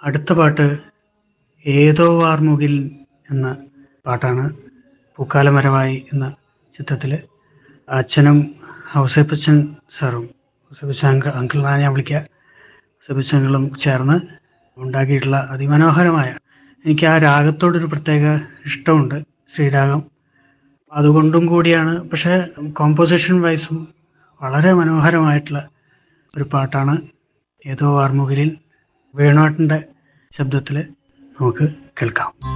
അടുത്ത പാട്ട് ഏതോ വാർമുകിൽ എന്ന പാട്ടാണ് പൂക്കാലമരമായി എന്ന ചിത്രത്തിൽ അച്ഛനും ഔസേപ്പച്ചൻ സാറും ഔസേപ്പച്ചൻ അങ്കിൾ അങ്കിളിനാണ് ഞാൻ വിളിക്കുക ഔസേപ്പച്ചങ്ങളും ചേർന്ന് ഉണ്ടാക്കിയിട്ടുള്ള അതിമനോഹരമായ എനിക്ക് ആ രാഗത്തോടൊരു പ്രത്യേക ഇഷ്ടമുണ്ട് ശ്രീരാഗം അതുകൊണ്ടും കൂടിയാണ് പക്ഷേ കോമ്പോസിഷൻ വൈസും വളരെ മനോഹരമായിട്ടുള്ള ഒരു പാട്ടാണ് ഏതോ വാർമുകിലിൽ വേണുവേട്ടൻ്റെ ശബ്ദത്തിൽ നമുക്ക് കേൾക്കാം